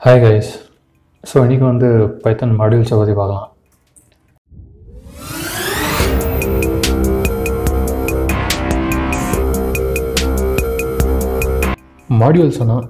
hi guys so இன்றைக்கி வந்து பைத்தன் மாடியூல்ஸை பற்றி பார்க்கலாம் மாடியூல்ஸ்னால்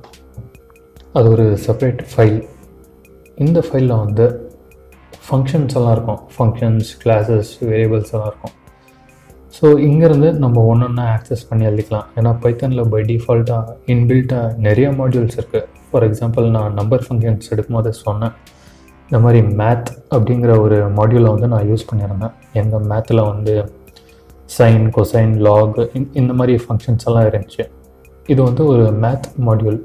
அது ஒரு செப்பரேட் ஃபைல் இந்த ஃபைலில் வந்து ஃபங்க்ஷன்ஸ் எல்லாம் இருக்கும் ஃபங்க்ஷன்ஸ் கிளாஸஸ் வேரியபிள்ஸ் எல்லாம் இருக்கும் ஸோ இங்கேருந்து நம்ம ஒன்று ஒன்றா ஆக்சஸ் பண்ணி எழுதிக்கலாம் ஏன்னா பைத்தனில் பை டிஃபால்ட்டாக இன்பில்ட்டாக நிறைய மாடியூல்ஸ் இருக்குது ஃபார் எக்ஸாம்பிள் நான் நம்பர் ஃபங்க்ஷன்ஸ் எடுக்கும்போது சொன்னேன் இந்த மாதிரி மேத் அப்படிங்கிற ஒரு மாடியூலை வந்து நான் யூஸ் பண்ணியிருந்தேன் எங்கள் மேத்தில் வந்து சைன் கொசைன் லாக் இந்த மாதிரி ஃபங்க்ஷன்ஸ் எல்லாம் இருந்துச்சு இது வந்து ஒரு மேத் மாடியூல்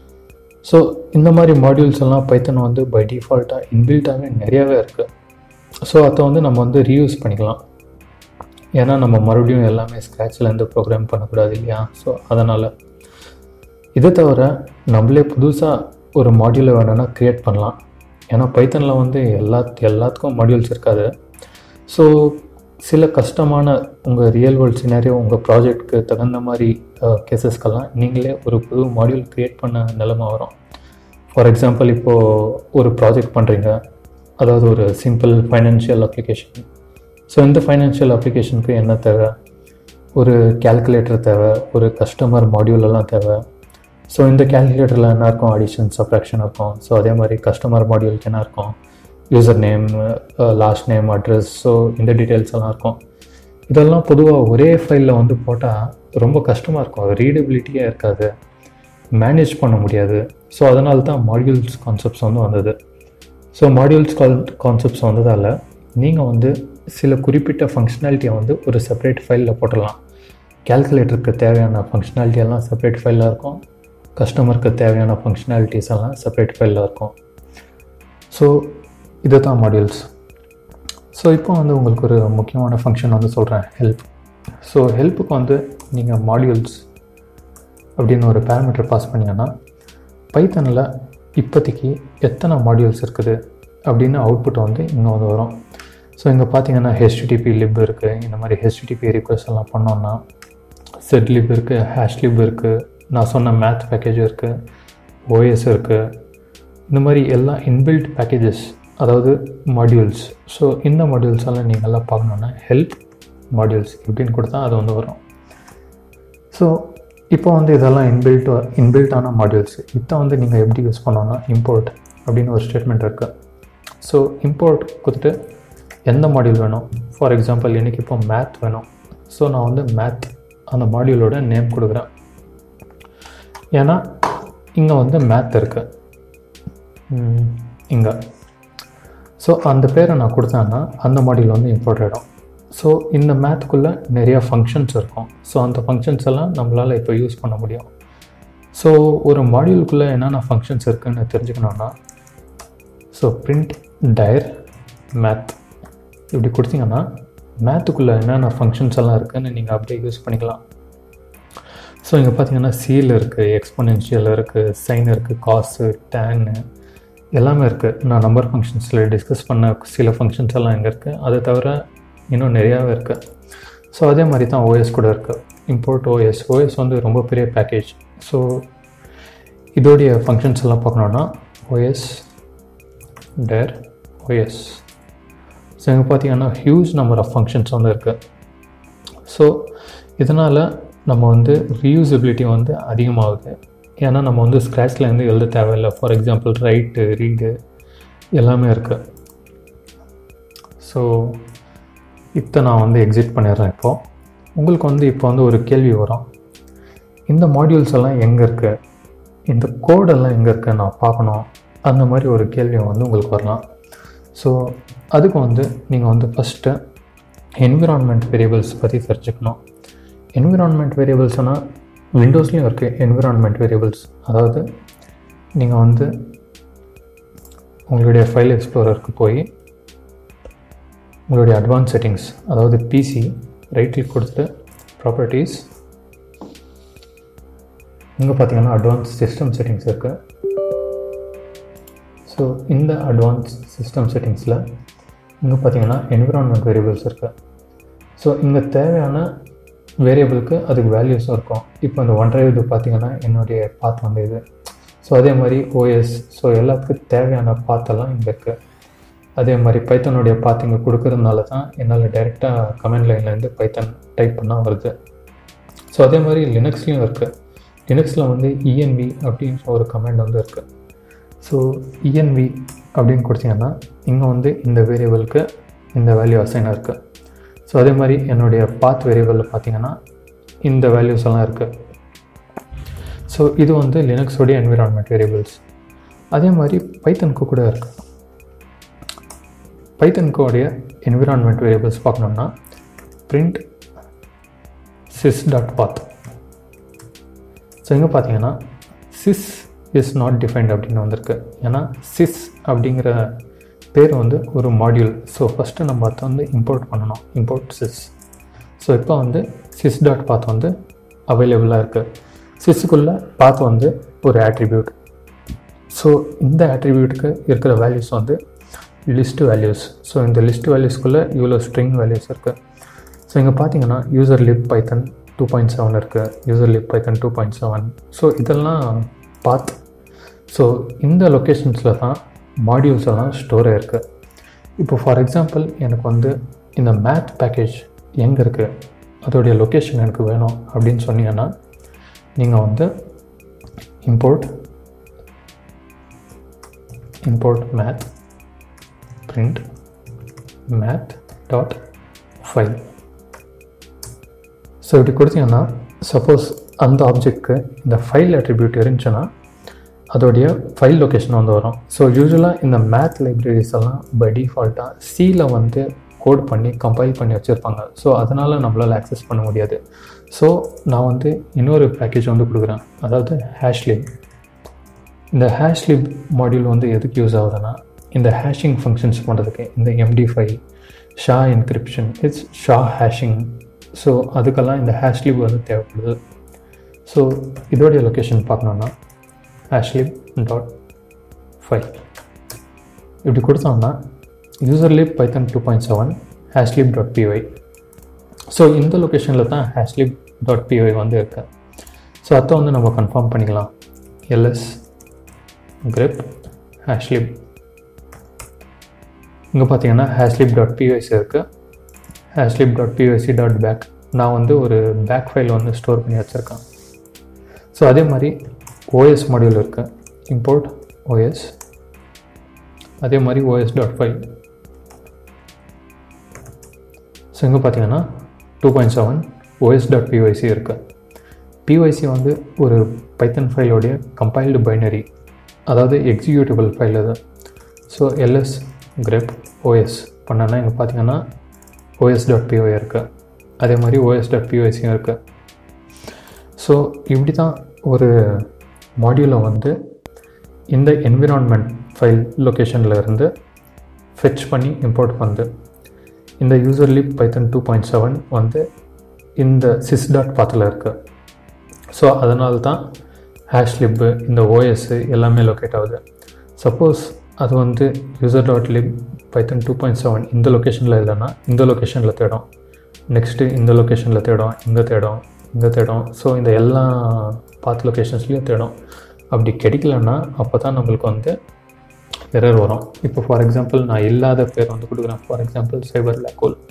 ஸோ இந்த மாதிரி மாடியூல்ஸ் எல்லாம் பைத்தன் வந்து பை டிஃபால்ட்டாக இன்பில்ட்டாகவே நிறையாவே இருக்குது ஸோ அதை வந்து நம்ம வந்து ரீயூஸ் பண்ணிக்கலாம் ஏன்னா நம்ம மறுபடியும் எல்லாமே ஸ்க்ராட்ச்லேருந்து ப்ரோக்ராம் பண்ணக்கூடாது இல்லையா ஸோ அதனால் இதை தவிர நம்மளே புதுசாக ஒரு மாடியூலை வேணும்னா க்ரியேட் பண்ணலாம் ஏன்னா பைத்தனில் வந்து எல்லா எல்லாத்துக்கும் மாடியூல்ஸ் இருக்காது ஸோ சில கஷ்டமான உங்கள் ரியல் வேர்ல்ட் சினாரியோ உங்கள் ப்ராஜெக்ட்க்கு தகுந்த மாதிரி கேசஸ்க்கெல்லாம் நீங்களே ஒரு புது மாடியூல் க்ரியேட் பண்ண நிலமை வரும் ஃபார் எக்ஸாம்பிள் இப்போது ஒரு ப்ராஜெக்ட் பண்ணுறீங்க அதாவது ஒரு சிம்பிள் ஃபைனான்ஷியல் அப்ளிகேஷன் ஸோ இந்த ஃபைனான்ஷியல் அப்ளிகேஷனுக்கு என்ன தேவை ஒரு கேல்குலேட்டர் தேவை ஒரு கஸ்டமர் மாடியூல் எல்லாம் தேவை ஸோ இந்த கேல்குலேட்டரில் என்ன இருக்கும் அடிஷன் சப்ராக்ஷன் இருக்கும் ஸோ அதே மாதிரி கஸ்டமர் மாடியூலுக்கு என்ன இருக்கும் user name last name address so இந்த டீட்டெயில்ஸ் எல்லாம் இருக்கும் இதெல்லாம் பொதுவாக ஒரே ஃபைலில் வந்து போட்டால் ரொம்ப கஷ்டமாக இருக்கும் ரீடபிலிட்டியே இருக்காது மேனேஜ் பண்ண முடியாது ஸோ அதனால தான் மாடியூல்ஸ் கான்செப்ட்ஸ் வந்து வந்தது ஸோ மாடியூல்ஸ் கால் கான்செப்ட்ஸ் வந்ததால் நீங்கள் வந்து சில குறிப்பிட்ட ஃபங்க்ஷனாலிட்டியை வந்து ஒரு செப்பரேட் ஃபைலில் போட்டுடலாம் கேல்குலேட்டருக்கு தேவையான ஃபங்க்ஷனாலிட்டி எல்லாம் செப்பரேட் ஃபைலில் இருக்கும் கஸ்டமருக்கு தேவையான ஃபங்க்ஷனாலிட்டிஸ் எல்லாம் செப்பரேட் ஃபைலில் இருக்கும் ஸோ இது தான் மாடியூல்ஸ் ஸோ இப்போ வந்து உங்களுக்கு ஒரு முக்கியமான ஃபங்க்ஷன் வந்து சொல்கிறேன் ஹெல்ப் ஸோ ஹெல்ப்புக்கு வந்து நீங்கள் மாடியூல்ஸ் அப்படின்னு ஒரு பேராமீட்டர் பாஸ் பண்ணிங்கன்னா பைத்தனில் இப்போதைக்கு எத்தனை மாடியூல்ஸ் இருக்குது அப்படின்னு அவுட்புட் வந்து இங்கே வந்து வரும் ஸோ இங்கே பார்த்தீங்கன்னா ஹெச்டிடிபி லிப் இருக்குது இந்த மாதிரி ஹெச்டிடிபி ரிக்வஸ்ட் எல்லாம் பண்ணோன்னா செட் லிப் இருக்குது ஹேஷ் லிப் இருக்குது நான் சொன்ன மேத் பேக்கேஜ் இருக்குது ஓஎஸ் இருக்குது இந்த மாதிரி எல்லா இன்பில்ட் பேக்கேஜஸ் அதாவது மாடியூல்ஸ் ஸோ இந்த மாடியூல்ஸ் எல்லாம் நீங்கள் எல்லாம் பார்க்கணுன்னா ஹெல்ப் மாடியூல்ஸ் இப்படின்னு கொடுத்தா அது வந்து வரும் ஸோ இப்போ வந்து இதெல்லாம் இன்பில்ட் இன்பில்ட்டான மாடியூல்ஸ் இதை வந்து நீங்கள் எப்படி யூஸ் பண்ணோன்னா இம்போர்ட் அப்படின்னு ஒரு ஸ்டேட்மெண்ட் இருக்குது ஸோ இம்போர்ட் கொடுத்துட்டு எந்த மாடியூல் வேணும் ஃபார் எக்ஸாம்பிள் எனக்கு இப்போ மேத் வேணும் ஸோ நான் வந்து மேத் அந்த மாடியூலோட நேம் கொடுக்குறேன் ஏன்னா இங்கே வந்து மேத் இருக்குது இங்கே ஸோ அந்த பேரை நான் கொடுத்தேன்னா அந்த மாடியூல் வந்து இம்போர்ட் ஆகிடும் ஸோ இந்த மேத்துக்குள்ளே நிறைய ஃபங்க்ஷன்ஸ் இருக்கும் ஸோ அந்த ஃபங்க்ஷன்ஸ் எல்லாம் நம்மளால் இப்போ யூஸ் பண்ண முடியும் ஸோ ஒரு மாடியூலுக்குள்ளே என்னென்ன ஃபங்க்ஷன்ஸ் இருக்குதுன்னு தெரிஞ்சுக்கணுன்னா ஸோ பிரிண்ட் டயர் மேத் இப்படி கொடுத்தீங்கன்னா மேத்துக்குள்ளே என்னென்ன ஃபங்க்ஷன்ஸ் எல்லாம் இருக்குதுன்னு நீங்கள் அப்படியே யூஸ் பண்ணிக்கலாம் ஸோ இங்கே பார்த்தீங்கன்னா சீல் இருக்குது எக்ஸ்பொனென்ஷியல் இருக்குது சைன் இருக்குது காசு டேன்னு எல்லாமே இருக்குது நான் நம்பர் ஃபங்க்ஷன்ஸில் டிஸ்கஸ் பண்ண சில ஃபங்க்ஷன்ஸ் எல்லாம் இங்கே இருக்குது அதை தவிர இன்னும் நிறையாவே இருக்குது ஸோ அதே மாதிரி தான் ஓஎஸ் கூட இருக்குது இம்போர்ட் ஓஎஸ் ஓஎஸ் வந்து ரொம்ப பெரிய பேக்கேஜ் ஸோ இதோடைய ஃபங்க்ஷன்ஸ் எல்லாம் பார்க்கணுன்னா ஓஎஸ் டேர் ஓஎஸ் ஸோ இங்கே பார்த்தீங்கன்னா ஹியூஜ் நம்பர் ஆஃப் ஃபங்க்ஷன்ஸ் வந்து இருக்குது ஸோ இதனால் நம்ம வந்து ரீயூசபிலிட்டி வந்து அதிகமாகுது ஏன்னா நம்ம வந்து ஸ்க்ராட்ச்லேருந்து எழுத தேவையில்லை ஃபார் எக்ஸாம்பிள் ரைட்டு ரீடு எல்லாமே இருக்குது ஸோ இப்போ நான் வந்து எக்ஸிட் பண்ணிடுறேன் இப்போது உங்களுக்கு வந்து இப்போ வந்து ஒரு கேள்வி வரும் இந்த மாடியூல்ஸ் எல்லாம் எங்கே இருக்குது இந்த கோடெல்லாம் எங்கே இருக்குது நான் பார்க்கணும் அந்த மாதிரி ஒரு கேள்வி வந்து உங்களுக்கு வரலாம் ஸோ அதுக்கு வந்து நீங்கள் வந்து ஃபஸ்ட்டு என்விரான்மெண்ட் வேரியபிள்ஸ் பற்றி தெரிஞ்சுக்கணும் என்விரான்மெண்ட் வேரியபிள்ஸ்னால் விண்டோஸ்லேயும் இருக்குது என்விரான்மெண்ட் வேரியபிள்ஸ் அதாவது நீங்கள் வந்து உங்களுடைய ஃபைல் எக்ஸ்ப்ளோரருக்கு போய் உங்களுடைய அட்வான்ஸ் செட்டிங்ஸ் அதாவது பிசி ரைட் கிளிக் கொடுத்துட்டு ப்ராப்பர்ட்டிஸ் இங்கே பார்த்தீங்கன்னா அட்வான்ஸ் சிஸ்டம் செட்டிங்ஸ் இருக்குது ஸோ இந்த அட்வான்ஸ் சிஸ்டம் செட்டிங்ஸில் இங்கே பார்த்தீங்கன்னா என்விரான்மெண்ட் வேரியபிள்ஸ் இருக்குது ஸோ இங்கே தேவையான வேரியபிளுக்கு அதுக்கு வேல்யூஸும் இருக்கும் இப்போ இந்த ஒன் டிரைவ் இது பார்த்தீங்கன்னா என்னுடைய பாத் வந்து இது ஸோ ஸோ அதே மாதிரி ஓஎஸ் ஸோ எல்லாத்துக்கும் தேவையான பாத்தெல்லாம் இங்கே இருக்குது அதே மாதிரி பைத்தனுடைய பாத் இங்கே கொடுக்கறதுனால தான் என்னால் டைரெக்டாக கமெண்ட் லைன்லேருந்து பைத்தன் டைப் பண்ணால் வருது ஸோ அதே மாதிரி லினக்ஸ்லேயும் இருக்குது லினக்ஸில் வந்து இஎன்வி அப்படின்னு ஒரு கமெண்ட் வந்து இருக்குது ஸோ இஎன்வி அப்படின்னு கொடுத்தீங்கன்னா இங்கே வந்து இந்த வேரியபிளுக்கு இந்த வேல்யூ அசைனாக இருக்குது ஸோ அதே மாதிரி என்னுடைய பாத் வேரியபிளில் பார்த்தீங்கன்னா இந்த வேல்யூஸ் எல்லாம் இருக்குது ஸோ இது வந்து லினக்ஸோடைய என்விரான்மெண்ட் வேரியபிள்ஸ் அதே மாதிரி பைத்தனுக்கு கூட இருக்குது பைத்தனுக்கோடைய என்விரான்மெண்ட் வேரியபிள்ஸ் பார்க்கணும்னா print sys dot path so இங்கே பார்த்தீங்கன்னா சிஸ் இஸ் நாட் டிஃபைன்ட் அப்படின்னு வந்திருக்கு ஏன்னா சிஸ் அப்படிங்கிற பேர் வந்து ஒரு மாடியூல் ஸோ ஃபஸ்ட்டு நம்ம அதை வந்து இம்போர்ட் பண்ணணும் இம்போர்ட் சிஸ் ஸோ இப்போ வந்து சிஸ் டாட் பாத் வந்து அவைலபிளாக இருக்குது சிஸ்ஸுக்குள்ளே பாத் வந்து ஒரு ஆட்ரிபியூட் ஸோ இந்த ஆட்ரிபியூட்டுக்கு இருக்கிற வேல்யூஸ் வந்து லிஸ்ட் வேல்யூஸ் ஸோ இந்த லிஸ்ட் வேல்யூஸ்க்குள்ளே இவ்வளோ ஸ்ட்ரிங் வேல்யூஸ் இருக்குது ஸோ இங்கே பார்த்தீங்கன்னா user lib python two point seven இருக்குது user lib python two point seven so இதெல்லாம் பாத் ஸோ இந்த லொக்கேஷன்ஸில் தான் மாடியூல்ஸ் எல்லாம் ஸ்டோர் ஆயிருக்கு இப்போ ஃபார் எக்ஸாம்பிள் எனக்கு வந்து இந்த மேத் பேக்கேஜ் எங்கே இருக்குது அதோடைய லொக்கேஷன் எனக்கு வேணும் அப்படின்னு சொன்னீங்கன்னா நீங்கள் வந்து import import math print math dot file so இப்படி கொடுத்தீங்கன்னா சப்போஸ் அந்த ஆப்ஜெக்ட்க்கு இந்த ஃபைல் attribute இருந்துச்சுன்னா அதோடைய ஃபைல் லொக்கேஷன் வந்து வரும் ஸோ யூஸ்வலாக இந்த மேத் லைப்ரரிஸ் எல்லாம் பை டிஃபால்ட்டாக சியில் வந்து கோட் பண்ணி கம்பைல் பண்ணி வச்சுருப்பாங்க ஸோ அதனால் நம்மளால் ஆக்சஸ் பண்ண முடியாது ஸோ நான் வந்து இன்னொரு பேக்கேஜ் வந்து கொடுக்குறேன் அதாவது ஹேஷ்லிப் இந்த ஹேஷ்லிப் மாடியூல் வந்து எதுக்கு யூஸ் ஆகுதுன்னா இந்த ஹேஷிங் ஃபங்க்ஷன்ஸ் பண்ணுறதுக்கு இந்த MD file SHA encryption it's SHA hashing so அதுக்கெல்லாம் இந்த ஹேஷ்லிப் வந்து தேவைப்படுது ஸோ இதோடைய லொக்கேஷன் பார்க்கணுன்னா ஹேஷ்லிப் டாட் ஃபைல் இப்படி கொடுத்தோம்னா user lib python two point seven hashlib dot PY so இந்த லொக்கேஷனில் தான் ஹேஷ்லிப் டாட் பிஒய் வந்து இருக்கு ஸோ அதை வந்து நம்ம கன்ஃபார்ம் பண்ணிக்கலாம் எல்எஸ் grep hashlib இங்கே பார்த்தீங்கன்னா hashlib டாட் பிஒய்சி இருக்குது hashlib dot PYC dot bak நான் வந்து ஒரு பேக் ஃபைல் வந்து ஸ்டோர் பண்ணி வச்சுருக்கேன் ஸோ அதே மாதிரி ஓஎஸ் மாடியூல் இருக்குது இம்போர்ட் ஓஎஸ் அதே மாதிரி ஓஎஸ் டாட் ஃபைல் ஸோ இங்கே பார்த்தீங்கன்னா two point seven OS dot PYC இருக்குது பிஒய்சி வந்து ஒரு பைத்தன் ஃபைலோடைய கம்பைல்டு பைனரி அதாவது எக்ஸிக்யூட்டிவ் ஃபைல் அது ஸோ எல்எஸ் கிரெப் ஓஎஸ் பண்ணனா இங்கே பார்த்தீங்கன்னா ஓஎஸ் டாட் பிஓ இருக்குது அதே மாதிரி ஓஎஸ் டாட் பிஓஎஸியும் இருக்குது ஸோ இப்படி தான் ஒரு மாடியூலை வந்து இந்த என்விரான்மெண்ட் ஃபைல் லொக்கேஷனில் இருந்து ஃபெச் பண்ணி இம்போர்ட் பண்ணுது இந்த user lib python two point seven வந்து இந்த சிஸ் டாட் பாத்தில் இருக்குது ஸோ அதனால தான் ஹேஷ்லிப்பு இந்த ஓஎஸ்ஸு எல்லாமே லொக்கேட் ஆகுது சப்போஸ் அது வந்து user dot lib python two point seven இந்த லொக்கேஷனில் இல்லைன்னா இந்த லொக்கேஷனில் தேடும் நெக்ஸ்ட்டு இந்த லொக்கேஷனில் தேடும் இங்கே தேடும் இங்கே தேடும் ஸோ இந்த எல்லா பாத் லொக்கேஷன்ஸ்லேயும் தேடும் அப்படி கிடைக்கலன்னா அப்போ தான் நம்மளுக்கு வந்து எரர் வரும் இப்போ ஃபார் எக்ஸாம்பிள் நான் இல்லாத பேர் வந்து கொடுக்குறேன் for example cyber black hole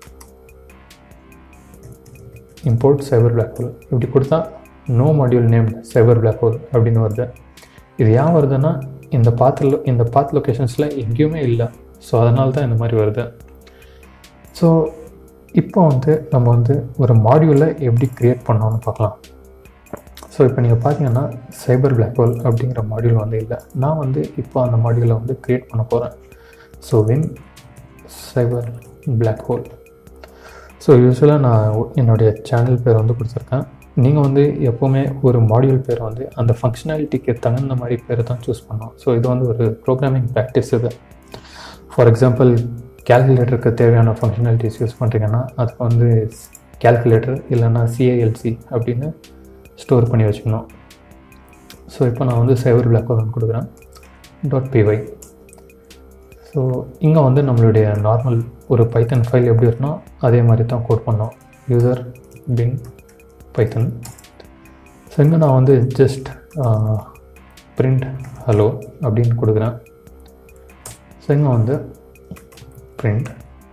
import cyber black hole இப்படி கொடுத்தா no module name cyber black hole அப்படின்னு வருது இது ஏன் வருதுன்னா இந்த பாத்தில் இந்த பாத் லொக்கேஷன்ஸில் எங்கேயுமே இல்லை ஸோ அதனால தான் இந்த மாதிரி வருது ஸோ இப்போ வந்து நம்ம வந்து ஒரு மாடியூலை எப்படி க்ரியேட் பண்ணோம்னு பார்க்கலாம் ஸோ இப்போ நீங்கள் பார்த்தீங்கன்னா சைபர் பிளாக் ஹோல் அப்படிங்கிற மாடியூல் வந்து இல்லை நான் வந்து இப்போ அந்த மாடியூலை வந்து க்ரியேட் பண்ண போகிறேன் so vim cyber black hole so யூஸ்வலாக நான் என்னுடைய சேனல் பேர் வந்து கொடுத்துருக்கேன் நீங்கள் வந்து எப்போவுமே ஒரு மாடியூல் பேர் வந்து அந்த ஃபங்க்ஷனாலிட்டிக்கு தகுந்த மாதிரி பேரை தான் சூஸ் பண்ணோம் ஸோ இது வந்து ஒரு ப்ரோக்ராமிங் ப்ராக்டிஸ் இது ஃபார் எக்ஸாம்பிள் கேல்குலேட்டருக்கு தேவையான ஃபங்க்ஷனாலிட்டிஸ் யூஸ் பண்ணுறீங்கன்னா அதுக்கு வந்து கேல்குலேட்டர் இல்லைன்னா சிஐஎல்சி அப்படின்னு ஸ்டோர் பண்ணி வச்சுக்கணும் ஸோ இப்போ நான் வந்து சைபர் பிளாக் ஹோல் கொடுக்குறேன் டாட் பிஒய் ஸோ இங்கே வந்து நம்மளுடைய நார்மல் ஒரு பைத்தன் ஃபைல் எப்படி இருக்கணும் அதே மாதிரி தான் கோட் பண்ணோம் யூசர் பின் பைத்தன் ஸோ இங்கே நான் வந்து ஜஸ்ட் print hello அப்படின்னு கொடுக்குறேன் ஸோ இங்கே வந்து print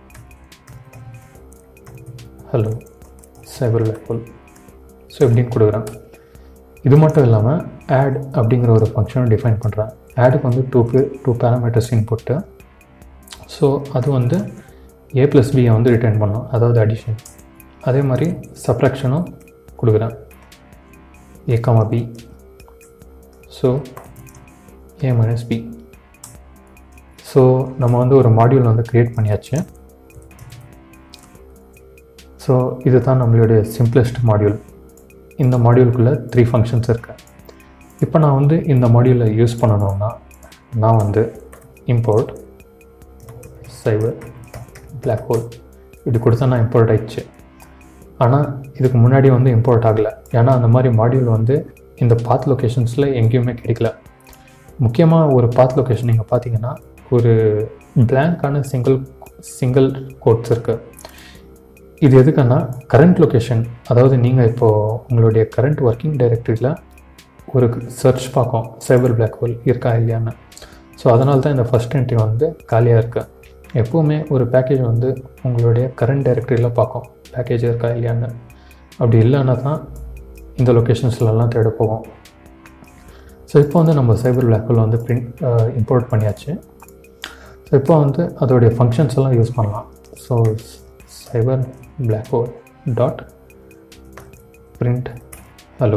hello cyber label so இப்படின்னு கொடுக்குறேன் இது மட்டும் இல்லாமல் ஆட் அப்படிங்கிற ஒரு ஃபங்க்ஷனை டிஃபைன் பண்ணுறேன் ஆடுக்கு வந்து டூ பே டூ பேராமீட்டர்ஸ் இன்புட்டு ஸோ அது வந்து ஏ ப்ளஸ் பியை வந்து ரிட்டர்ன் பண்ணும் அதாவது அடிஷன் அதே மாதிரி சப்ராக்ஷனும் கொடுக்குறேன் A comma B so A minus B so நம்ம வந்து ஒரு மாடியூல் வந்து க்ரியேட் பண்ணியாச்சு ஸோ இது தான் நம்மளுடைய சிம்பிளஸ்ட் மாடியூல் இந்த மாடியூலுக்குள்ளே த்ரீ ஃபங்க்ஷன்ஸ் இருக்கு இப்போ நான் வந்து இந்த மாடியூலை யூஸ் பண்ணணும்னா நான் வந்து இம்போர்ட் சைபர் பிளாக் ஹோல் இது கொடுத்தா நான் இம்போர்ட் ஆயிடுச்சு ஆனால் இதுக்கு முன்னாடி வந்து இம்போர்ட் ஆகலை ஏன்னா அந்த மாதிரி மாடியூல் வந்து இந்த பாத் லொக்கேஷன்ஸில் எங்கேயுமே கிடைக்கல முக்கியமாக ஒரு பாத் லொக்கேஷன் நீங்கள் பார்த்தீங்கன்னா ஒரு பிளாங்கான சிங்கிள் சிங்கிள் கோட்ஸ் இருக்குது இது எதுக்குன்னா கரண்ட் லொக்கேஷன் அதாவது நீங்கள் இப்போது உங்களுடைய கரண்ட் ஒர்க்கிங் டைரக்டரியில் ஒரு சர்ச் பார்க்கும் சைபர் பிளாக் ஹோல் இருக்கா இல்லையான்னு ஸோ அதனால தான் இந்த ஃபஸ்ட் என்ட்ரி வந்து காலியாக இருக்குது எப்போவுமே ஒரு பேக்கேஜ் வந்து உங்களுடைய கரண்ட் டைரக்டரியில் பார்க்கும் பேக்கேஜ் இருக்கா இல்லையான்னு அப்படி இல்லைன்னா தான் இந்த லொக்கேஷன்ஸ்லலாம் தேட போகும் ஸோ இப்போ வந்து நம்ம சைபர் பிளாக் ஹோல் வந்து பிரிண்ட் இம்போர்ட் பண்ணியாச்சு ஸோ இப்போ வந்து அதோடைய ஃபங்க்ஷன்ஸ் எல்லாம் யூஸ் பண்ணலாம் so cyber black hole dot print hello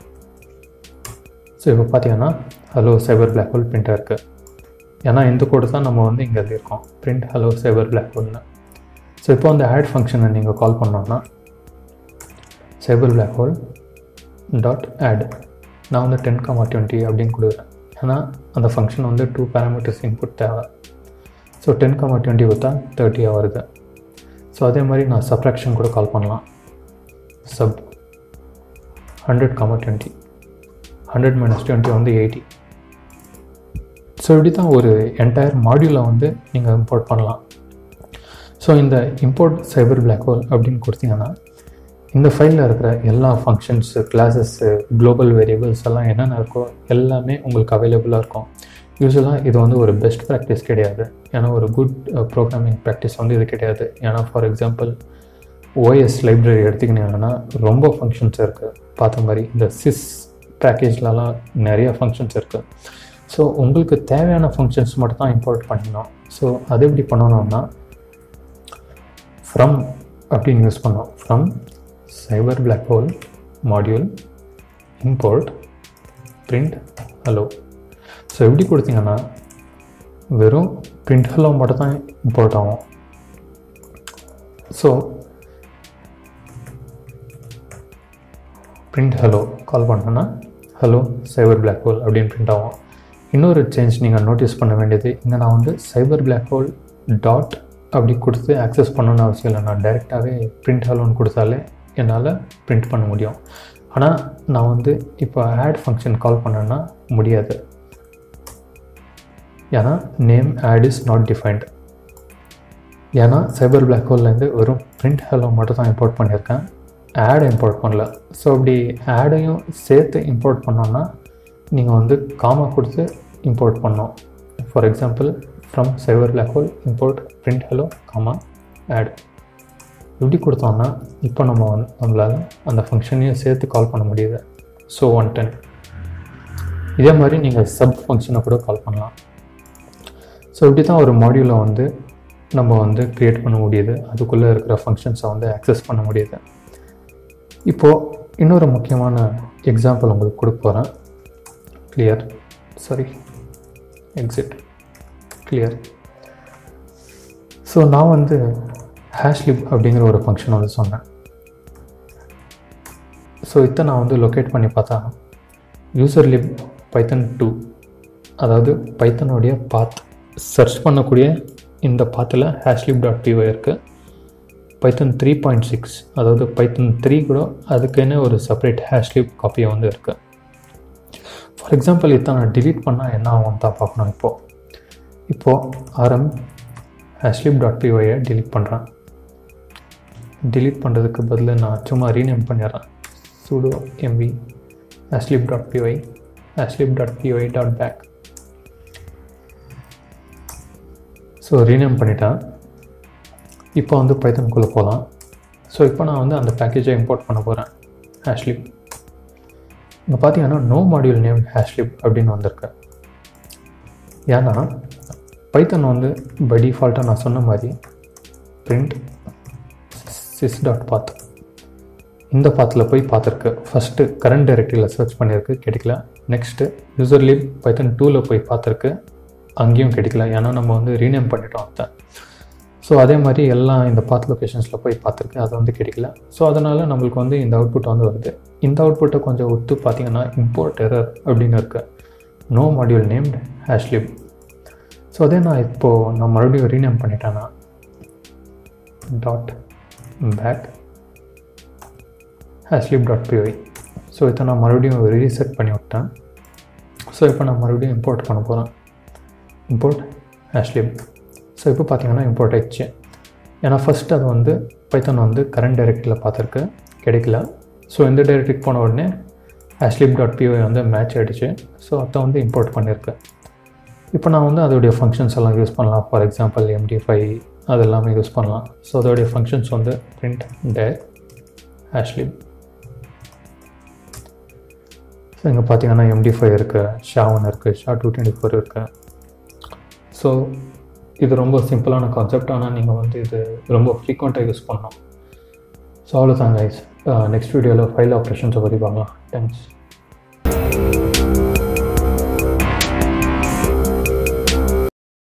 so இப்போ பார்த்தீங்கன்னா ஹலோ சைபர் பிளாக் ஹோல் பிரிண்ட்டாக இருக்குது ஏன்னா இந்த கோடு தான் நம்ம வந்து இங்கே எழுதியிருக்கோம் பிரிண்ட் ஹலோ சைபர் பிளாக் ஹோல்னு ஸோ இப்போ அந்த ஆட் ஃபங்க்ஷனை நீங்கள் கால் பண்ணோன்னா cyber black hole dot add நான் வந்து டென் காமா டுவெண்ட்டி அப்படின்னு கொடுக்குறேன் ஏன்னா அந்த ஃபங்க்ஷன் வந்து டூ பேராமீட்டர்ஸ் இன்புட் தேவை ஸோ டென் காமா டுவெண்ட்டி கொடுத்தா தேர்ட்டியாக வருது ஸோ அதே மாதிரி நான் சப்ராக்ஷன் கூட கால் பண்ணலாம் sub hundred comma twenty hundred minus twenty வந்து எயிட்டி ஸோ இப்படி தான் ஒரு என்டையர் மாடியூலை வந்து நீங்கள் இம்போர்ட் பண்ணலாம் ஸோ இந்த இம்போர்ட் சைபர் பிளாக் ஹோல் அப்படின்னு கொடுத்தீங்கன்னா இந்த ஃபைலில் இருக்கிற எல்லா ஃபங்க்ஷன்ஸு கிளாஸஸ்ஸு குளோபல் வேரியபிள்ஸ் எல்லாம் என்னென்ன இருக்கோ எல்லாமே உங்களுக்கு அவைலபிளாக இருக்கும் யூஸ்வலாக இது வந்து ஒரு பெஸ்ட் ப்ராக்டிஸ் கிடையாது ஏன்னா ஒரு குட் ப்ரோக்ராமிங் ப்ராக்டிஸ் வந்து இது கிடையாது ஏன்னா ஃபார் எக்ஸாம்பிள் ஓஎஸ் லைப்ரரி எடுத்துக்கினீங்கன்னா ரொம்ப ஃபங்க்ஷன்ஸ் இருக்குது பார்த்த மாதிரி இந்த சிஸ் பேக்கேஜ்லலாம் நிறைய ஃபங்க்ஷன்ஸ் இருக்குது ஸோ உங்களுக்கு தேவையான ஃபங்க்ஷன்ஸ் மட்டும் தான் இம்போர்ட் பண்ணிக்கணும் ஸோ அது எப்படி பண்ணணும்னா ஃப்ரம் அப்படின்னு யூஸ் பண்ணோம் from cyber black hole module import print hello so எப்படி கொடுத்தீங்கன்னா வெறும் பிரிண்ட் ஹலோ மட்டும் தான் இம்போர்ட் ஆகும் ஸோ பிரிண்ட் ஹலோ கால் பண்ணோன்னா ஹலோ சைபர் பிளாக் ஹோல் அப்படின்னு பிரிண்ட் ஆகும் இன்னொரு சேஞ்ச் நீங்கள் நோட்டீஸ் பண்ண வேண்டியது இங்கே நான் வந்து சைபர் பிளாக் ஹோல் டாட் அப்படி கொடுத்து ஆக்சஸ் பண்ணணும்னு அவசியம் இல்லை நான் டைரெக்டாகவே பிரிண்ட் ஹலோன்னு கொடுத்தாலே என்னால் பிரிண்ட் பண்ண முடியும் ஆனால் நான் வந்து இப்போ ஆட் ஃபங்க்ஷன் கால் பண்ணேன்னா முடியாது ஏன்னா name add is not defined ஏன்னா சைபர் பிளாக் ஹோல்லேருந்து வெறும் பிரிண்ட் ஹலோ மட்டும் தான் இம்போர்ட் பண்ணியிருக்கேன் ஆட் இம்போர்ட் பண்ணல ஸோ அப்படி ஆடையும் சேர்த்து இம்போர்ட் பண்ணோன்னா நீங்கள் வந்து காமா கொடுத்து இம்போர்ட் பண்ணோம் for example from cyber black hole import print hello comma add இப்படி கொடுத்தோம்னா இப்போ நம்ம வந்து நம்மளால் அந்த ஃபங்க்ஷனையும் சேர்த்து கால் பண்ண முடியுது ஸோ ஒன் டென் இதே மாதிரி நீங்கள் சப் ஃபங்க்ஷனை கூட கால் பண்ணலாம் ஸோ இப்படி தான் ஒரு மாடியூலை வந்து நம்ம வந்து க்ரியேட் பண்ண முடியுது அதுக்குள்ளே இருக்கிற ஃபங்க்ஷன்ஸை வந்து ஆக்சஸ் பண்ண முடியுது இப்போது இன்னொரு முக்கியமான எக்ஸாம்பிள் உங்களுக்கு கொடுக்க போகிறேன் clear sorry exit clear so நான் வந்து ஹேஷ்லிப் அப்படிங்கிற ஒரு ஃபங்க்ஷன் வந்து சொன்னேன் ஸோ இதை நான் வந்து லொக்கேட் பண்ணி பார்த்தா யூசர் லிப் பைத்தன் டூ அதாவது பைத்தனுடைய பாத் சர்ச் பண்ணக்கூடிய இந்த பாத்தில் ஹேஷ்லிப் டாட் பிஒய் இருக்குது பைத்தன் த்ரீ பாயிண்ட் சிக்ஸ் அதாவது பைத்தன் த்ரீ கூட அதுக்குன்னு ஒரு செப்பரேட் ஹேஷ்லிப் காப்பியை வந்து இருக்குது ஃபார் எக்ஸாம்பிள் இதை நான் டிலீட் பண்ணால் என்ன ஆகும் தான் பார்க்கணும் இப்போது இப்போது ஆர்எம் ஹேஷ்லிப் டாட் பிஒயை டிலீட் பண்ணுறேன் டிலீட் பண்ணுறதுக்கு பதில் நான் சும்மா ரீநேம் பண்ணிடுறேன் sudo MB hashlib dot PY hashlib dot PY dot bak so rename பண்ணிட்டேன் இப்போ வந்து பைத்தனுக்குள்ளே போகலாம் ஸோ இப்போ நான் வந்து அந்த பேக்கேஜை இம்போர்ட் பண்ண போகிறேன் ஹேஷ்லிப் இங்கே பார்த்தீங்கன்னா நோ மாடியூல் நேம் ஹேஷ்லிப் அப்படின்னு வந்திருக்கு ஏன்னா பைத்தன் வந்து பை டிஃபால்ட்டாக நான் சொன்ன மாதிரி பிரிண்ட் சிஸ் டாட் பாத் இந்த பாத்தில் போய் பார்த்துருக்கு ஃபஸ்ட்டு கரண்ட் டைரக்டரியில் சர்ச் பண்ணியிருக்கு கிடைக்கல நெக்ஸ்ட்டு யூசர் லீப் பைத்தன் டூவில் போய் பார்த்துருக்கு அங்கேயும் கிடைக்கல ஏன்னா நம்ம வந்து ரீநேம் பண்ணிட்டோம் அதை ஸோ அதே மாதிரி எல்லாம் இந்த பாத் லொக்கேஷன்ஸில் போய் பார்த்துருக்கு அது வந்து கிடைக்கல ஸோ அதனால் நம்மளுக்கு வந்து இந்த அவுட்புட் வந்து வருது இந்த அவுட்புட்டை கொஞ்சம் ஒத்து பார்த்தீங்கன்னா இம்போர்ட் எரர் அப்படின்னு இருக்கு no module named hashlib so அதே நான் இப்போது நான் மறுபடியும் ரீநேம் பண்ணிட்டேன்னா dot bak hashlib dot PY so இதை நான் மறுபடியும் ரீசெட் பண்ணி விட்டேன் ஸோ இப்போ நான் மறுபடியும் இம்போர்ட் பண்ண போகிறேன் இம்போர்ட் ஹேஷ்லிப் ஸோ இப்போ பார்த்தீங்கன்னா இம்போர்ட் ஆயிடுச்சு ஏன்னா ஃபஸ்ட் அது வந்து பைத்தன் வந்து கரண்ட் டைரக்டரியில் பார்த்துருக்கு கிடைக்கல ஸோ இந்த டைரக்டரிக்கு போன உடனே ஹேஷ்லிப் டாட் பிஓஐ வந்து மேட்ச் ஆகிடுச்சு ஸோ அதை வந்து இம்போர்ட் பண்ணியிருக்கு இப்போ நான் வந்து அதோடைய ஃபங்க்ஷன்ஸ் எல்லாம் யூஸ் பண்ணலாம் ஃபார் எக்ஸாம்பிள் எம்டி ஃபைவ் அதெல்லாமே யூஸ் பண்ணலாம் ஸோ அதோடைய ஃபங்க்ஷன்ஸ் வந்து பிரிண்ட் டேர் ஹேஷ்லிப் ஸோ இங்கே பார்த்தீங்கன்னா எம்டி ஃபைவ் இருக்குது ஷா ஒன் இருக்குது ஷா டூ டுவெண்ட்டி ஃபோர் இருக்குது ஸோ இது ரொம்ப சிம்பிளான கான்செப்ட் ஆனால் நீங்கள் வந்து இது ரொம்ப ஃப்ரீக்வெண்ட்டாக யூஸ் பண்ணணும் ஸோ அவ்வளோதான் கைஸ் நெக்ஸ்ட் வீடியோவில் ஃபைல் ஆப்ரேஷன்ஸை பற்றி பார்க்கலாம் தேங்க்ஸ்